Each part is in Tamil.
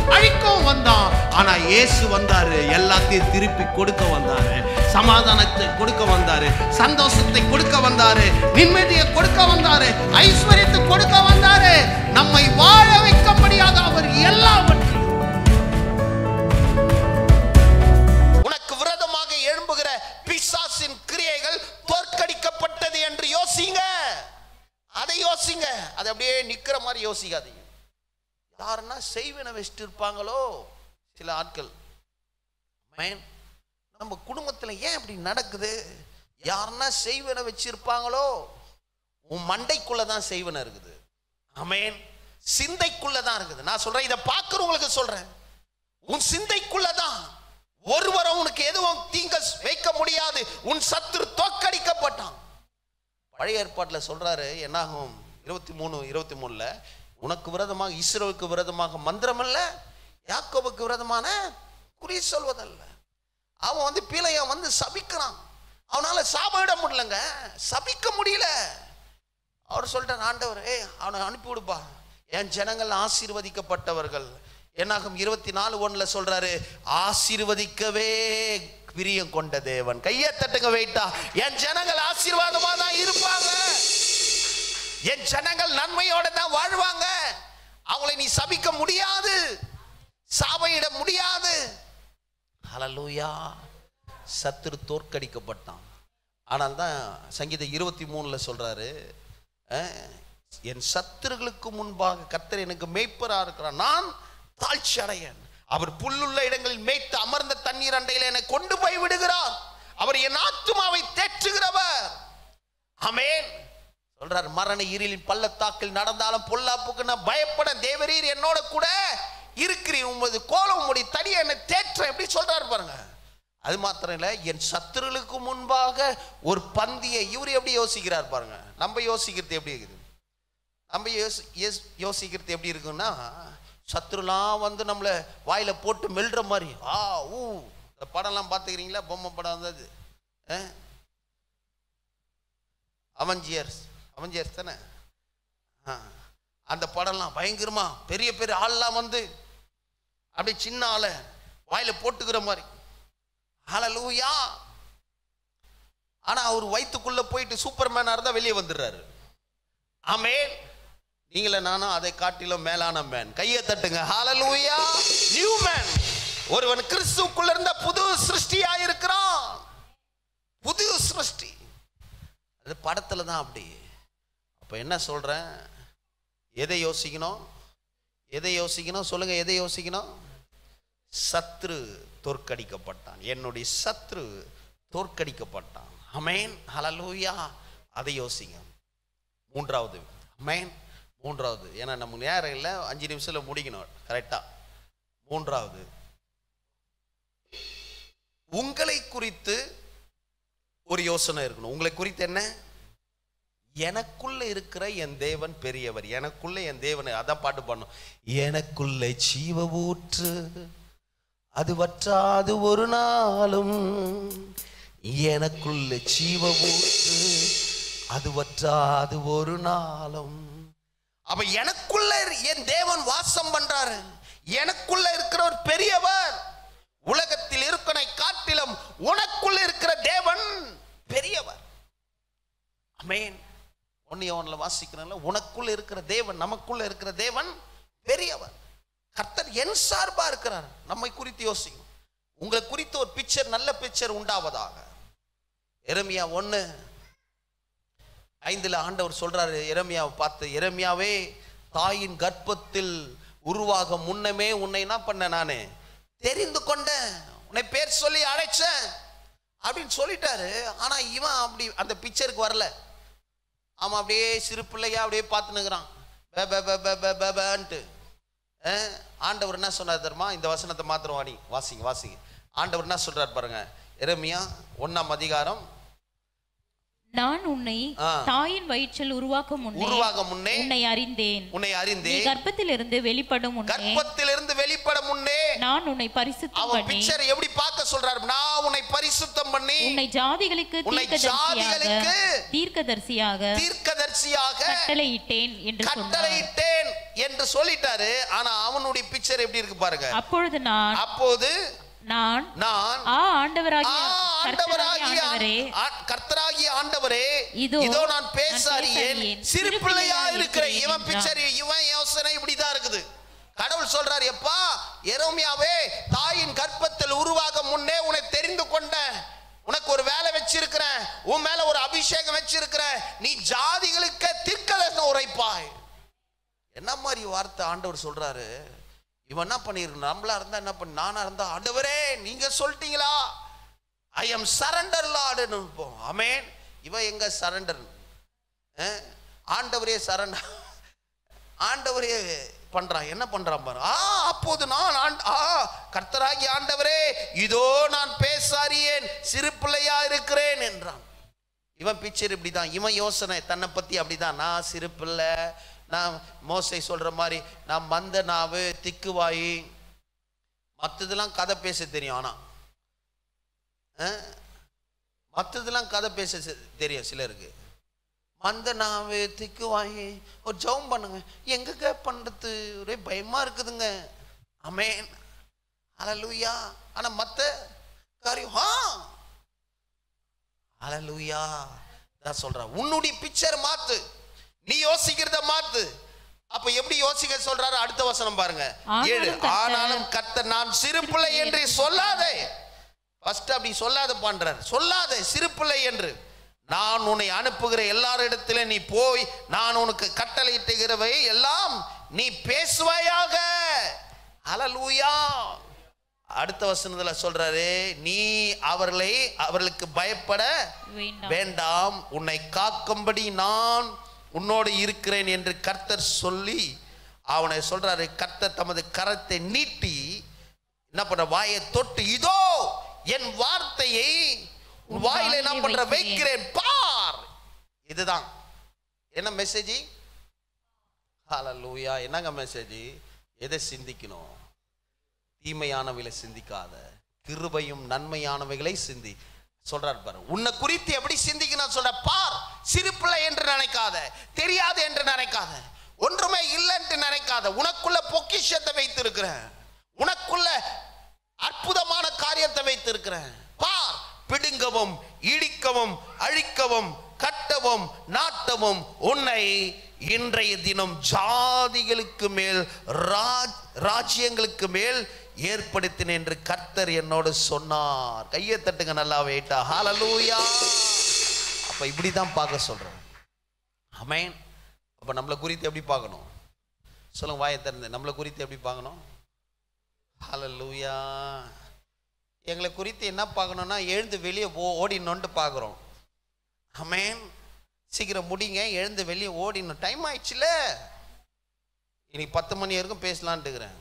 அழிக்கவும் வந்தான் ஆனா இயேசு வந்தாரு எல்லாத்தையும் திருப்பி கொடுக்க வந்தாரு சமாதானத்தை கொடுக்க வந்தாரு சந்தோஷத்தை கொடுக்க வந்தாரு நிம்மதியை கொடுக்க வந்தாரு ஐஸ்வர்யத்தை கொடுக்க வந்தாரு நம்மை வாழ வைக்கும்படியாக அவர் எல்லாவற்றையும் உனக்கு விரோதமாக எழும்புகிற பிசாசின் கிரியைகள் தோற்கடிக்கப்பட்டது என்று யோசிங்க அதை யோசிங்க அது அப்படியே நிக்கிற மாதிரி யோசிக்காதீங்க யாருன்னா செய்வன வச்சுட்டு இருப்பாங்களோ சில ஆட்கள் Amen. நம்ம குடும்பத்துல ஏன் இப்படி நடக்குது யாருன்னா செய்வன வச்சிருப்பாங்களோ உன் மண்டைக்குள்ள தான் செய்வன இருக்குது அமேன் சிந்தைக்குள்ள தான் இருக்குது நான் சொல்றேன் இதை பார்க்குறவங்களுக்கு சொல்றேன் உன் சிந்தைக்குள்ளதான் ஒருவரும் உனக்கு எதுவும் தீங்க வைக்க முடியாது உன் சத்துரு தோற்கடிக்கப்பட்டான் பழைய ஏற்பாட்டில் சொல்றாரு என்னாகும் இருபத்தி மூணு இருபத்தி மூணுல உனக்கு விரதமாக இஸ்ரோவுக்கு விரதமாக மந்திரம் அல்ல யாக்கோபுக்கு விரதமான குறி சொல்வதல்ல அவன் வந்து பீலையன் வந்து சபிக்கிறான் அவனால சாபமிட முடியலங்க சபிக்க முடியல அவர் சொல்லிட்டார் ஆண்டவர் ஏய் அவனை அனுப்பி விடுப்பா என் ஜனங்கள் ஆசீர்வதிக்கப்பட்டவர்கள் என்னாகும் இருபத்தி நாலு ஒண்ணுல சொல்றாரு ஆசீர்வதிக்கவே பிரியம் கொண்ட தேவன் கையை தட்டுங்க வைட்டா என் ஜனங்கள் ஆசீர்வாதமா தான் இருப்பாங்க என் ஜனங்கள் நன்மையோட தான் வாழ்வாங்க அவங்களை நீ சபிக்க முடியாது சாபையிட முடியாது ஹalleluya சத்துரு தோற்கடிக்கப்பட்டான் ஆனால் தான் சங்கீதம் இருபத்தி மூணுல சொல்றாரு அஹ், என் சத்துருகளுக்கு முன்பாக கர்த்தர் எனக்கு மேய்ப்பரா இருக்கிறார் நான் தாழ்ச்சி அடையேன் அவர் புல்லுள்ள இடங்களில் மேய்த்து அமர்ந்த தண்ணீர் அண்டையில் என்னை கொண்டு போய் விடுகிறார் அவர் என் ஆத்துமாவை தேற்றுகிறவர் ஆமென் சொல்றார் மரண இருளின் பள்ளத்தாக்கில் நடந்தாலும் பொல்லாப்புக்கு நான் பயப்பட தேவரீர் என்னோட கூட இருக்கிறீர் உமது கோலம் உம்முடைய தடி என்னை தேற்ற எப்படி சொல்றாரு பாருங்க அது மாத்திரம் இல்ல என் சத்துருளுக்கு முன்பாக ஒரு பந்தியை இவர் எப்படி யோசிக்கிறார் பாருங்க நம்ம யோசிக்கிறது எப்படி இருக்குது நம்ம யோசி யோஸ்- யோசிக்கிறது எப்படி இருக்குன்னா சத்துருலாம் வந்து நம்மளை வாயில போட்டு மெல்ற மாதிரி ஆ ஊ இந்த படம்லாம் பார்த்துக்கிறீங்களா பொம்மை படம் வந்தது அஹ்? அவஞ்சியர்ஸ் அவஞ்சியர்ஸ் தானே ஆ. அந்த படம்லாம் பயங்கரமா பெரிய பெரிய ஆள்லாம் வந்து அப்படி சின்ன ஆளை வாயில போட்டுக்கிற மாதிரி ஹalleluya ஆனா அவர் வயித்துக்குள்ள போயிட்டு சூப்பர்மேனா இருந்தா வெளியே வந்துடுறாரு ஆமென் நீங்கள நானும் அதை காட்டிலும் மேலான மேன் கையை தட்டுங்க ஹalleluya நியூ மேன் ஒருவன் கிறிஸ்துவுக்குள்ள இருந்த புது சிருஷ்டியா இருக்கிறான் புது சிருஷ்டி அது படத்துல தான் அப்படி அப்ப என்ன சொல்றேன் எதை யோசிக்கணும் எதை யோசிக்கணும் சொல்லுங்க எதை யோசிக்கணும் சத்ரு தோற்கடிக்கப்பட்டான் என்னுடைய சத்ரு தோற்கடிக்கப்பட்டான் அமேன் ஹalleluya அதை யோசிங்க மூன்றாவது அமேன் மூன்றாவது ஏன்னா நமக்கு நேரம் இல்லை அஞ்சு நிமிஷத்துல முடிக்கணும் கரெக்டா மூன்றாவது உங்களை குறித்து ஒரு யோசனை இருக்கணும் உங்களை குறித்து என்ன எனக்குள்ள இருக்கிற என் தேவன் பெரியவர் எனக்குள்ள என் தேவனை அதான் பாட்டு பண்ணும் எனக்குள்ள ஜீவ ஊற்று அது வற்றாது ஒரு நாளும் எனக்குள்ள ஜீவ ஊற்று அது வற்றாது ஒரு நாளும் அப்ப எனக்குள்ள என் தேவன் வாசம் பண்றாரு எனக்குள்ள இருக்கிற ஒரு பெரியவர் உலகத்தில் இருக்கனை காட்டிலும் உனக்குள்ள இருக்கிற தேவன் பெரியவர் அமேன் ஒன்னு ஒன்றுல வாசிக்கிறேன்ல உனக்குள்ள இருக்கிற தேவன் நமக்குள்ள இருக்கிற தேவன் பெரியவர் கர்த்தர் என் சார்பா இருக்கிறார் நம்மை குறித்து யோசிக்கும் உங்களை குறித்து ஒரு பிக்சர் நல்ல பிக்சர் உண்டாவதாக எரமியா ஒன்று ஐந்துல ஆண்டவர் சொல்றாரு எரமியாவை பார்த்து எரமியாவே தாயின் கர்ப்பத்தில் உருவாக முன்னமே உன்னை என்ன பண்ண நானு தெரிந்து கொண்டேன் உன்னை பேர் சொல்லி அழைச்சேன் அப்படின்னு சொல்லிட்டாரு ஆனா இவன் அப்படி அந்த பிக்சருக்கு வரல அவன் அப்படியே சிறு பிள்ளையா அப்படியே பார்த்துனுக்குறான் பே பே பே பே பே பே பேன்ட்டு அஹ், ஆண்டவர் என்ன சொன்னார் தெரியுமா இந்த வசனத்தை மாத்திரம் வாடி வாசிங்க வாசிங்க ஆண்டவர் என்ன சொல்றார் பாருங்க எரமியா ஒண்ணாம் அதிகாரம் நான் உன்னை ஆ. தாயின் வயிற்றில் உருவாக்கும் முன்னே உருவாக முன்னே உன்னை அறிந்தேன் உன்னை நீ அறிந்தே கர்ப்பத்திலிருந்து வெளிப்படும் முன்னே கர்ப்பத்திலிருந்து வெளிப்பட முன்னே நான் உன்னை பரிசுத்தம் அவன் பண்ணி பிக்சர் எப்படி பார்க்க சொல்றாரு நான் உன்னை பரிசுத்தம் பண்ணி உன்னை ஜாதிகளுக்கு உன்னை தீர்க்கதரிசியாக ஜாதிகளுக்கு தீர்க்கதரிசியாக தீர்க்கதரிசியாக கட்டளையிட்டேன் என்று சொன்னார் கட்டளையிட்டேன் என்று என்று சொல்லிட்டாரு ஆனா அவனுடைய பிக்சர் எப்படி இருக்கு பாருங்க அப்பொழுது நான் அப்போது நான் நான் ஆ ஆண்டவராகிய ஆ, கர்த்தராகிய ஆண்டவராகிய ஆண்டவரே ஆ- கர்த்தராகிய ஆண்டவரே இதோ, இதோ நான் நான் பேசாரியேன் பேசாரியேன், சிறு சிறு பிள்ளையா பிள்ளையா இருக்கிறேன் இவன் இருக்கிறேன் பிக்சர் இவன் யோசனை இப்படிதான் இருக்குது கடவுள் சொல்றாரு எப்பா எரோமியாவே தாயின் கர்ப்பத்தில் உருவாக முன்னே உன்னை தெரிந்து கொண்டேன் உனக்கு ஒரு வேலை வச்சிருக்கிறேன் உன் மேல ஒரு அபிஷேகம் வச்சிருக்கிறேன் நீ ஜாதிகளுக்கு தீர்க்கதரிசனம் உரைப்பாய் என்ன மாதிரி வார்த்தை ஆண்டவர் சொல்றாரு இவன் என்ன பண்ணிருக்கு நம்மளா இருந்தா என்ன பண்ண நானா இருந்தா ஆண்டவரே நீங்க சொல்லிட்டீங்களா ஐ எம் சரண்டர் லார்டுன்னு இருப்போம் அமேன் இவன் எங்க சரண்டர் ஆண்டவரே சரண்டர் ஆண்டவரே பண்றான் என்ன பண்றான் பாரு ஆ அப்போது நான் ஆண்ட- ஆ கர்த்தராகி ஆண்டவரே இதோ நான் பேசாரியேன் சிறு பிள்ளையா இருக்கிறேன் என்றான் இவன் பிக்சர் இப்படிதான் இவன் யோசனை தன்னை பத்தி அப்படிதான் நான் சிறு பிள்ளை நான் மோசை சொல்ற மாதிரி நான் மந்த நாவு திக்குவாயி மற்றதெல்லாம் கதை பேச தெரியும் ஆனா அஹ், மற்றதெல்லாம் கதை பேச செ- தெரியும் சிலருக்கு மந்த நாவு திக்குவாயி ஒரு ஜெபம் பண்ணுங்க எங்கங்க பண்றது ஒரே பயமா இருக்குதுங்க அமேன் அலலுயா ஆனா மத்த காரியம் ஆ அலலுயா தான் சொல்றான் உன்னுடைய பிக்சர் மாத்து நீ யோசிக்கிறத மாத்து அப்ப எப்படி யோசிக்க சொல்றாரு அடுத்த வசனம் பாருங்க ஆனாலும் ஏழு கர்த்தர் ஆனாலும் கர்த்தர் நான் சிறு பிள்ளை என்று சொல்லாதே ஃபர்ஸ்ட் அப்படி சொல்லாத பண்றார் சொல்லாதே சிறு பிள்ளை என்று நான் உன்னை அனுப்புகிற எல்லாரிடத்திலே நீ போய் நான் உனக்கு கட்டளையிட்டுகிறவை எல்லாம் நீ பேசுவாயாக அலலூயா அடுத்த வசனத்துல சொல்றாரு நீ அவர்களை அவர்களுக்கு பயப்பட வேண்டாம் வேண்டாம் உன்னை காக்கும்படி நான் உன்னோடு இருக்கிறேன் என்று கர்த்தர் சொல்லி அவனை சொல்றாரு கர்த்தர் தமது கரத்தை நீட்டி என்ன பண்ற வாயை தொட்டு இதோ என் வார்த்தையை உன் வாயில என்ன வாயிலே பண்ற வைக்கிறேன். வைக்கிறேன் பார் இதுதான் என்ன மெசேஜ் ஹalleluya என்னங்க மெசேஜ் எதை சிந்திக்கணும் தீமையானவைகளை சிந்திக்காத கிருபையும் நன்மையானவைகளை சிந்தி சொல்றார் பாரு உன்னை குறித்து எப்படி சிந்திக்கணும் சொல்ற பார் சிறு பிள்ளை என்று நினைக்காத தெரியாது என்று நினைக்காத ஒன்றுமே இல்லை என்று நினைக்காத உனக்குள்ள பொக்கிஷத்தை வைத்திருக்கிறேன் உனக்குள்ள அற்புதமான காரியத்தை வைத்திருக்கிறேன் பார் பிடுங்கவும் இடிக்கவும் அழிக்கவும் கட்டவும் நாட்டவும் உன்னை இன்றைய தினம் ஜாதிகளுக்கு மேல் ராஜ் ராஜ்யங்களுக்கு மேல் ஏற்படுத்தினேன் என்று கர்த்தர் என்னோடு சொன்னார் கையை தட்டுங்க நல்லா வெயிட்டா ஹalleluya அப்ப இப்படி தான் பார்க்க சொல்றேன் அமேன் அப்ப நம்மளை குறித்து எப்படி பார்க்கணும் சொல்லுங்க வாயை திறந்து நம்மளை குறித்து எப்படி பார்க்கணும் ஹalleluya எங்களை குறித்து என்ன பார்க்கணும்னா எழுந்து வெளியே ஓ ஓடினோன்ட்டு பார்க்குறோம் அமேன் சீக்கிரம் முடிங்க எழுந்து வெளியே ஓடினோம் டைம் ஆயிடுச்சுல இன்னைக்கு பத்து மணி வரைக்கும் பேசலான்ட்டு இருக்கிறேன்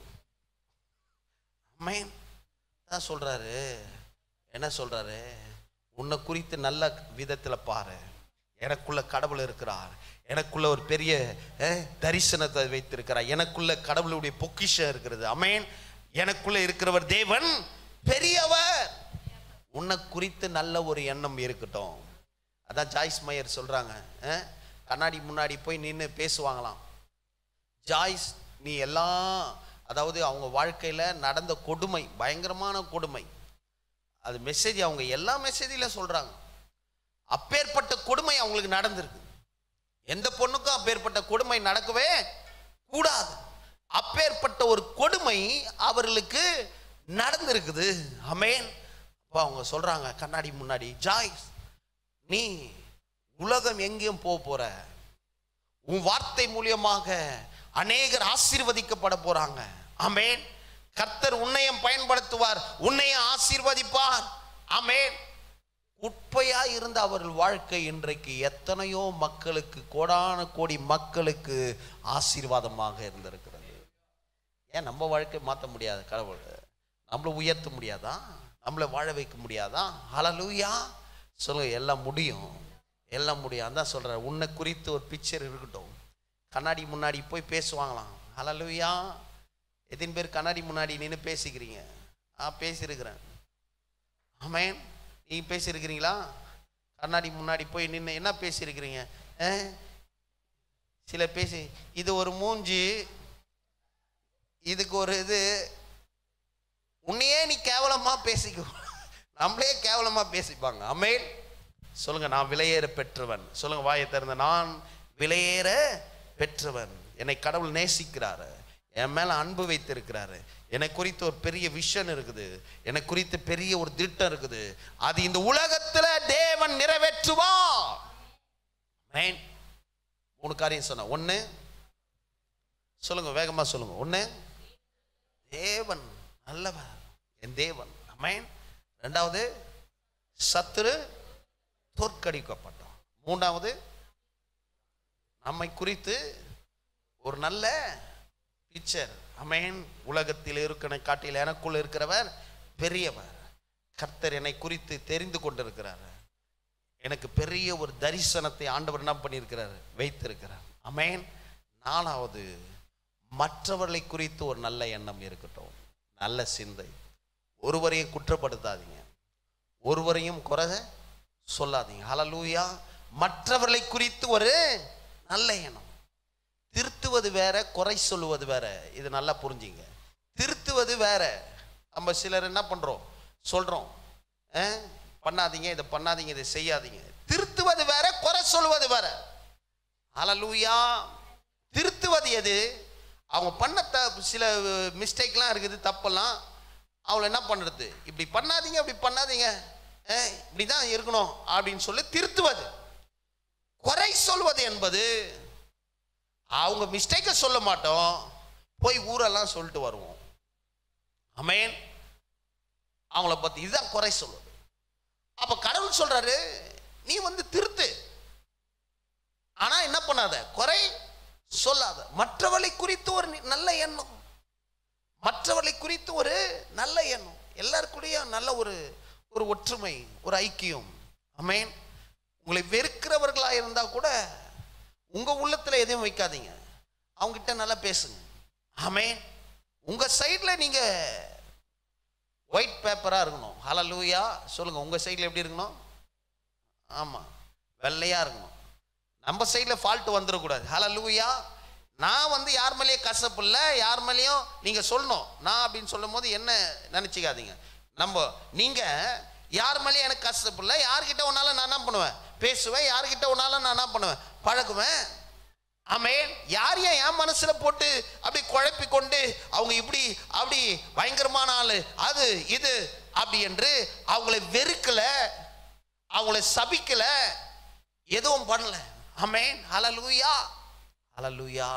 அமேன் தான் சொல்றாரு என்ன சொல்றாரு உன்னை குறித்து நல்ல விதத்துல பாரு எனக்குள்ள கடவுள் இருக்கிறார் எனக்குள்ள ஒரு பெரிய அஹ், தரிசனத்தை வைத்திருக்கிறார் எனக்குள்ள கடவுளுடைய பொக்கிஷம் இருக்கிறது அமேன் எனக்குள்ள இருக்கிறவர் தேவன் பெரியவர் உன்னை குறித்து நல்ல ஒரு எண்ணம் இருக்கட்டும் அதான் ஜாய்ஸ் மயர் சொல்றாங்க அஹ், கண்ணாடி முன்னாடி போய் நின்று பேசுவாங்களாம் ஜாய்ஸ் நீ எல்லாம் அதாவது அவங்க வாழ்க்கையில் நடந்த கொடுமை பயங்கரமான கொடுமை அது மெசேஜ் அவங்க எல்லா மெசேஜில் சொல்கிறாங்க அப்பேற்பட்ட கொடுமை அவங்களுக்கு நடந்திருக்கு எந்த பொண்ணுக்கும் அப்பேற்பட்ட கொடுமை நடக்கவே கூடாது அப்பேற்பட்ட ஒரு கொடுமை அவர்களுக்கு நடந்திருக்குது அமேன் அப்போ அவங்க சொல்கிறாங்க கண்ணாடி முன்னாடி ஜாய்ஸ் நீ உலகம் எங்கேயும் போக போற உன் வார்த்தை மூலியமாக அநேகர் ஆசீர்வதிக்கப்பட போறாங்க ஆமென் கர்த்தர் உன்னையும் பயன்படுத்துவார் உன்னையும் ஆசீர்வதிப்பார் ஆமென் உட்பையா இருந்த அவர்கள் வாழ்க்கை இன்றைக்கு எத்தனையோ மக்களுக்கு கோடான கோடி மக்களுக்கு ஆசீர்வாதமாக இருந்திருக்கிறது ஏன் நம்ம வாழ்க்கை மாற்ற முடியாது கடவுள் நம்மளை உயர்த்த முடியாதா நம்மளை வாழ வைக்க முடியாதா ஹalleluya சொல்லுங்க எல்லாம் முடியும் எல்லாம் முடியும் அதான் சொல்கிறேன் உன்னை குறித்து ஒரு பிக்சர் இருக்கட்டும் கண்ணாடி முன்னாடி போய் பேசுவாங்களாம் ஹalleluya எத்தனை பேர் கண்ணாடி முன்னாடி நின்று பேசிக்கிறீங்க ஆ பேசியிருக்கிறேன் ஆமேன் நீங்க பேசியிருக்கிறீங்களா கண்ணாடி முன்னாடி போய் நின்று என்ன பேசியிருக்கிறீங்க ஆ? சில பேசி இது ஒரு மூஞ்சி இதுக்கு ஒரு இது உன்னையே நீ கேவலமா பேசிக்கோ நம்மளே கேவலமா பேசிப்பாங்க அமேன் சொல்லுங்க நான் விலையேற பெற்றவன் சொல்லுங்க வாயை திறந்த நான் விலையேற பெற்றவன் என்னை கடவுள் நேசிக்கிறாரு என் மேல அன்பு வைத்திருக்கிறாரு என்னை குறித்து ஒரு பெரிய விஷன் இருக்குது என்னை குறித்து பெரிய ஒரு திட்டம் இருக்குது அது இந்த உலகத்துல தேவன் நிறைவேற்றுவா ஆமென். மூணு காரியம் சொன்ன ஒண்ணு சொல்லுங்க வேகமா சொல்லுங்க ஒண்ணு தேவன் நல்லவர் என் தேவன் அமேன் ரெண்டாவது சத்துரு தோற்கடிக்கப்பட்டோம் மூன்றாவது நம்மை குறித்து ஒரு நல்ல பிக்சர் அமேன் உலகத்தில் இருக்கிற காட்டில் எனக்குள் இருக்கிறவர் பெரியவர் கர்த்தர் என்னை குறித்து தெரிந்து கொண்டிருக்கிறார் எனக்கு பெரிய ஒரு தரிசனத்தை ஆண்டவர் என்ன பண்ணியிருக்கிறார் வைத்திருக்கிறார் அமேன் நாலாவது மற்றவர்களை குறித்து ஒரு நல்ல எண்ணம் இருக்கட்டும் நல்ல சிந்தை ஒருவரையும் குற்றப்படுத்தாதீங்க ஒருவரையும் குறை சொல்லாதீங்க ஹalleluya மற்றவர்களை குறித்து ஒரு நல்ல எண்ணம் திருத்துவது வேற குறை சொல்லுவது வேற இது நல்லா புரிஞ்சுங்க திருத்துவது வேற நம்ம சிலர் என்ன பண்றோம் சொல்றோம் அஹ், பண்ணாதீங்க இதை பண்ணாதீங்க இதை செய்யாதீங்க திருத்துவது வேற குறை சொல்லுவது வேற ஹalleluya திருத்துவது எது அவங்க பண்ண த சில மிஸ்டேக்லாம் இருக்குது தப்பெல்லாம் அவளை என்ன பண்ணுறது இப்படி பண்ணாதீங்க இப்படி பண்ணாதீங்க அஹ், இப்படி தான் இருக்கணும் அப்படின்னு சொல்லி திருத்துவது குறை சொல்வது என்பது அவங்க மிஸ்டேக்கை சொல்ல மாட்டோம் போய் ஊரெல்லாம் சொல்லிட்டு வருவோம் அமேன் அவங்கள பற்றி இதுதான் குறை சொல்வது அப்போ கடவுள் சொல்றாரு நீ வந்து திருத்து ஆனா என்ன பண்ணாத குறை சொல்லாத மற்றவர்களை குறித்து ஒரு நி- நல்ல எண்ணம் மற்றவர்களை குறித்து ஒரு நல்ல எண்ணம் எல்லாருக்கூடயும் நல்ல ஒரு ஒரு ஒற்றுமை ஒரு ஐக்கியம் அமேன் உங்களை வெறுக்கிறவர்களா இருந்தா கூட உங்க உள்ளத்துல எதையும் வைக்காதீங்க அவங்ககிட்ட நல்லா பேசுங்க ஆமென் உங்க சைடுல நீங்க ஒயிட் பேப்பரா இருக்கணும் ஹalleluya சொல்லுங்க உங்க சைடுல எப்படி இருக்கணும் ஆமா வெள்ளையா இருக்கணும் நம்ம சைடில் ஃபால்ட் வந்துடக்கூடாது ஹalleluya நான் வந்து யார் மேலேயும் கசப்பு இல்லை யார் மேலேயும் நீங்கள் சொல்லணும் நான் அப்படின்னு சொல்லும் போது என்ன நினச்சிக்காதீங்க நம்ம நீங்கள் யார் மேலேயும் எனக்கு கசப்பு இல்லை யார்கிட்ட ஒன்றாலும் நான் என்ன பண்ணுவேன் பேசுவேன் யார்கிட்ட ஒன்றாலும் நான் என்ன பண்ணுவேன் பழகுவேன் ஆமென் யாரையும் என் மனசுல போட்டு அப்படி குழப்பி கொண்டு அவங்க இப்படி அப்படி பயங்கரமான ஆளு அது இது அப்படி என்று அவங்களை வெறுக்கல அவங்கள சபிக்கல எதுவும் பண்ணல அமேன் ஹalleluya ஹalleluya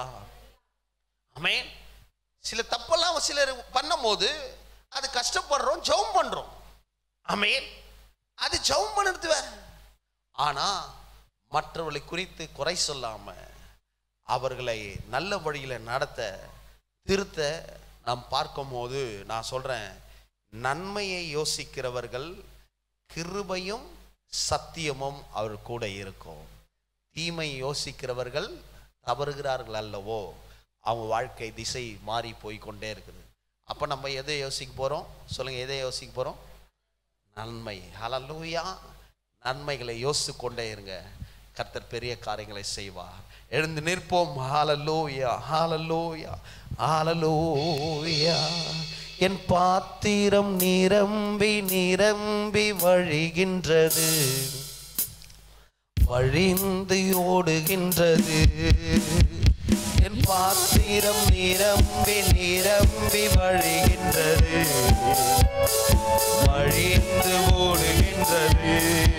அமேன் சில தப்பெல்லாம் சிலர் பண்ணும்போது அது கஷ்டப்படுறோம் ஜெபம் பண்றோம் அமேன் அது ஜெபம் பண்ணுறது வேற ஆனா மற்றவர்களை குறித்து குறை சொல்லாம அவர்களை நல்ல வழியில நடத்த திருத்த நாம் பார்க்கும்போது நான் சொல்றேன் நன்மையை யோசிக்கிறவர்கள் கிருபையும் சத்தியமும் அவர் கூட இருக்கும் தீமை யோசிக்கிறவர்கள் தவறுகிறார்கள் அல்லவோ அவங்க வாழ்க்கை திசை மாறி போய் கொண்டே இருக்குது அப்போ நம்ம எதை யோசிக்க போகிறோம் சொல்லுங்க எதை யோசிக்க போகிறோம் நன்மை ஹalleluya நன்மைகளை யோசித்து கொண்டே இருங்க கர்த்தர் பெரிய காரியங்களை செய்வார் எழுந்து நிற்போம் ஹalleluya ஹalleluya ஹalleluya என் பாத்திரம் நிரம்பி நிரம்பி வழிகின்றது வழிந்து ஓடுகின்றது என் பாத்திரம் நிரம்பி நிரம்பி வழிகின்றது வழிந்து ஓடுகின்றது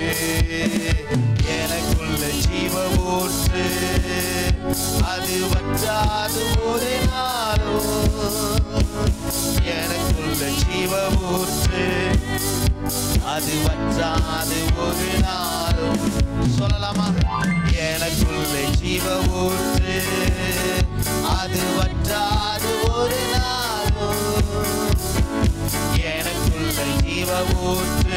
எனக்குள்ள ஜீவ ஊற்று அது வற்றாது ஒரு நாளும் எனக்குள்ள ஜீவ ஊற்று அது வற்றாது ஒரு நாளும் சொல்லலாமா எனக்குள்ள ஜீவ ஊற்று அது வற்றாது ஒரு நாளும் எனக்குள்ள ஜீவ ஊற்று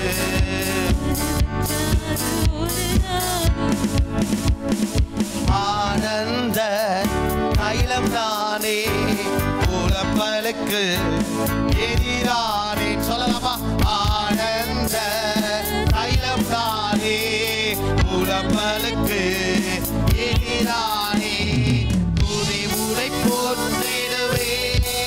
ஆனந்த தைலம் தானே உலப்பலுக்கு எதிரானே சொல்லலாமா ஆனந்த தைலம் தானே உலப்பலுக்கு எதிரானே துதி உரை போற்றிடுவே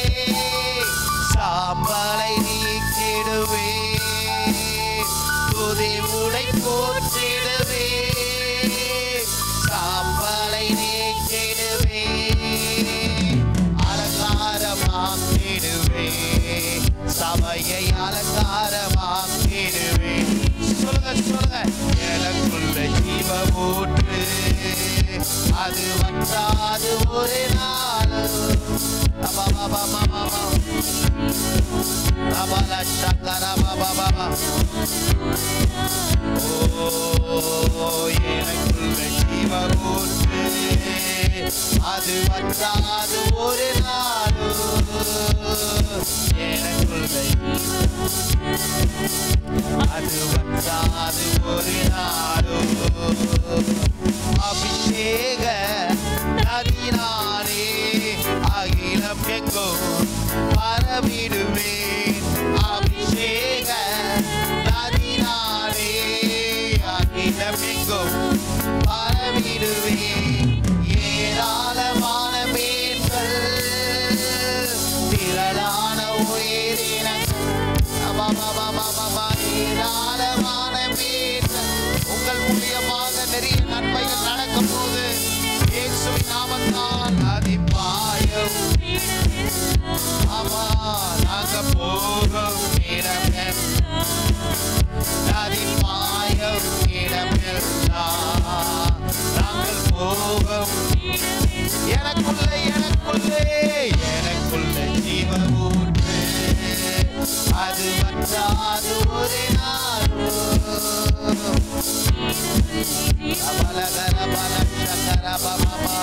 ஊற்று அது வற்றாது ஒரு நாள் எனக்குள்ள ஜீவ ஊற்று அது வற்றாது ஒரு நாள் எனக்குள்ள அது வற்றாது ஒரு நாளும் அபிஷேக நதினாலே அகிலம் எங்கும் பரவிடுவேன் அபிஷேக நதினாலே அகிலம் எங்கும் பரவிடுவேன் ஏராளமான மீன்கள் திரளான உயிரினங்கள் ஏராளமான மீன்கள் உங்கள் மூலியமாக நிறைய நன்மைகள் நடக்கும் போது இயேசுவின் நாமத்தால் அதிபாயம் ஆமா நாங்க போகும் இடமெல்லாம் அதிபாயம் இடமெல்லாம் நாங்கள் போகும் எனக்குள்ள எனக்குள்ளே எனக்குள்ள ஜீவ ஊற்று அது வற்றாது ஒரு நாளும் அபலகர பலசகர பமமா.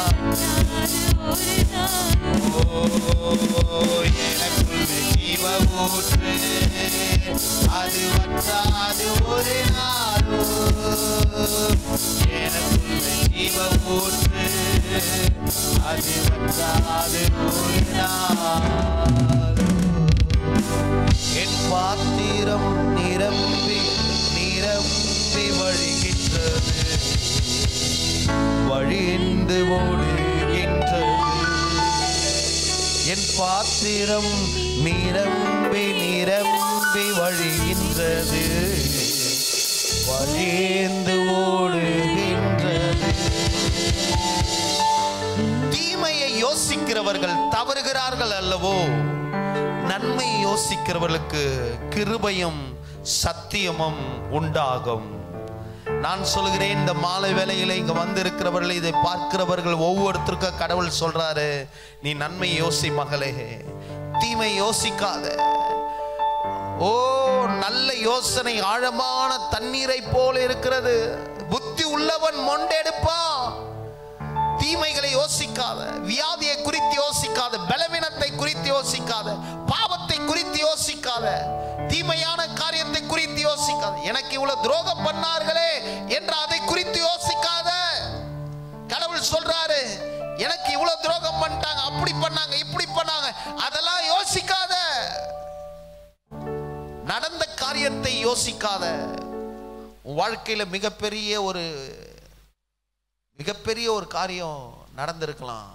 ஓ, எனக்குள்ள ஜீவ ஊற்று அது வற்றாது ஒரு நாளும் எனக்குள்ள ஜீவ ஊற்று அது வற்றாது ஒரு நாளும் என் பாத்திரம் நிரம்பி நிரம்பி வழிகின்றது வழிந்து ஓடுகின்றது என் பாத்திரம் நிரம்பி நிரம்பி வழிகின்றது வழிந்து ஓடுகின்றது தீமையை யோசிக்கிறவர்கள் தவறுகிறார்கள் அல்லவோ நன்மை யோசிக்கிறவர்களுக்கு கிருபையும் சத்தியமும் உண்டாகும் நான் சொல்கிறேன் இந்த மாலை வேளையில இங்க வந்திருக்கிறவர்கள் இதை பார்க்கிறவர்கள் ஒவ்வொருத்தருக்கும் கடவுள் சொல்றாரு நீ நன்மை யோசி மகளே தீமை யோசிக்காத ஓ நல்ல யோசனை ஆழமான தண்ணீரை போல இருக்கிறது புத்தி உள்ளவன் மொண்டெடுப்பான் தீமைகளை யோசிக்காத வியாதியை குறித்து யோசிக்காத பலவீனத்தை குறித்து யோசிக்காத பாவத்தை குறித்து யோசிக்காத தீமையான காரியத்தை குறித்து யோசிக்காத எனக்கு இவ்வளவு துரோகம் பண்ணார்களே என்று அதை குறித்து யோசிக்காத கடவுள் சொல்றாரு எனக்கு இவ்வளவு துரோகம் பண்ணிட்டாங்க அப்படி பண்ணாங்க இப்படி பண்ணாங்க அதெல்லாம் யோசிக்காத நடந்த காரியத்தை யோசிக்காத உன் வாழ்க்கையில மிகப்பெரிய ஒரு மிகப்பெரிய ஒரு காரியம் நடந்திருக்கலாம்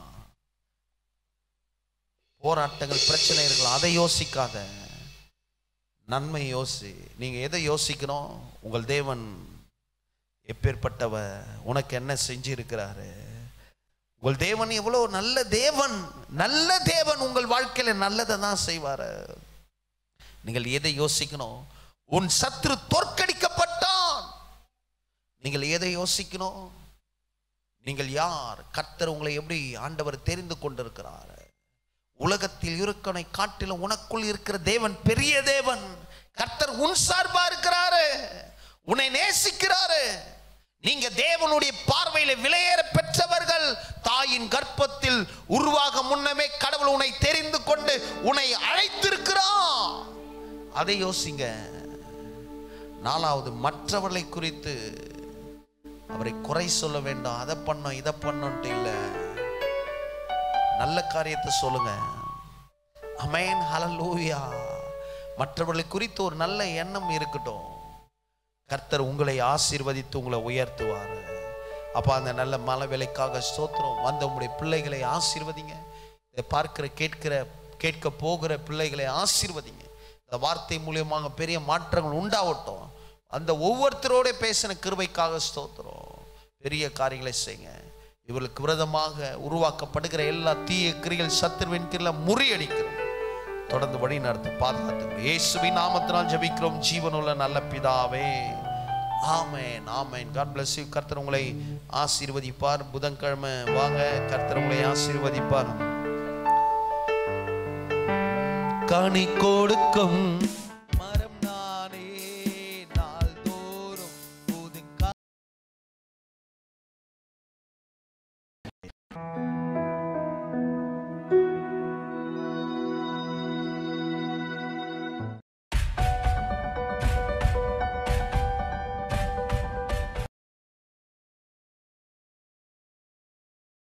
போராட்டங்கள் பிரச்சனை இருக்கலாம் அதை யோசிக்காத நன்மை யோசி நீங்க எதை யோசிக்கணும் உங்கள் தேவன் எப்பேற்பட்டவ உனக்கு என்ன செஞ்சிருக்கிறாரு உங்கள் தேவன் எவ்வளவு நல்ல தேவன் நல்ல தேவன் உங்கள் வாழ்க்கையில நல்லதை தான் செய்வாரு நீங்கள் எதை யோசிக்கணும் உன் சத்துரு தோற்கடிக்கப்பட்டான் நீங்கள் எதை யோசிக்கணும் நீங்கள் யார் கர்த்தர் உங்களை எப்படி ஆண்டவர் தெரிந்து கொண்டிருக்கிறார் உலகத்தில் இருக்கனை காட்டிலும் உனக்குள் இருக்கிற தேவன் பெரிய தேவன் கர்த்தர் உன் சார்பா இருக்கிறாரு உன்னை நேசிக்கிறாரு நீங்க தேவனுடைய பார்வையில விலையேற பெற்றவர்கள் தாயின் கர்ப்பத்தில் உருவாக முன்னமே கடவுள் உன்னை தெரிந்து கொண்டு உன்னை அழைத்திருக்கிறான் அதை யோசிங்க நாலாவது மற்றவர்களை குறித்து அவரை குறை சொல்ல வேண்டாம் அதை பண்ணோம் இதை பண்ணோன்ட்டு இல்லை நல்ல காரியத்தை சொல்லுங்க அமேன் ஹalleluya மற்றவர்களை குறித்து ஒரு நல்ல எண்ணம் இருக்கட்டும் கர்த்தர் உங்களை ஆசீர்வதித்து உங்களை உயர்த்துவார் அப்போ அந்த நல்ல மலை வேலைக்காக ஸ்தோத்திரம் வந்த உங்களுடைய பிள்ளைகளை ஆசீர்வதிங்க இதை பார்க்கிற கேட்கிற கேட்க போகிற பிள்ளைகளை ஆசீர்வதிங்க இந்த வார்த்தை மூலியமாக பெரிய மாற்றங்கள் உண்டாகட்டும் அந்த ஒவ்வொருத்தரோட பேசின கிருபைக்காக ஸ்தோத்திரம் பெரிய காரியங்களை செய்யுங்க இவர்களுக்கு விரதமாக உருவாக்கப்படுகிற எல்லா தீய கிரிகள் சத்துருவின் கீழ முறியடிக்கிறோம் தொடர்ந்து வழி நடத்த பாதுகாத்து இயேசுவின் நாமத்தினால் ஜெபிக்கிறோம் ஜீவனுள்ள நல்ல பிதாவே ஆமென் ஆமென் காட் bless you கர்த்தர் உங்களை ஆசீர்வதிப்பார் புதன்கிழமை வாங்க கர்த்தர் உங்களை ஆசீர்வதிப்பார் கனி கொடுக்கும்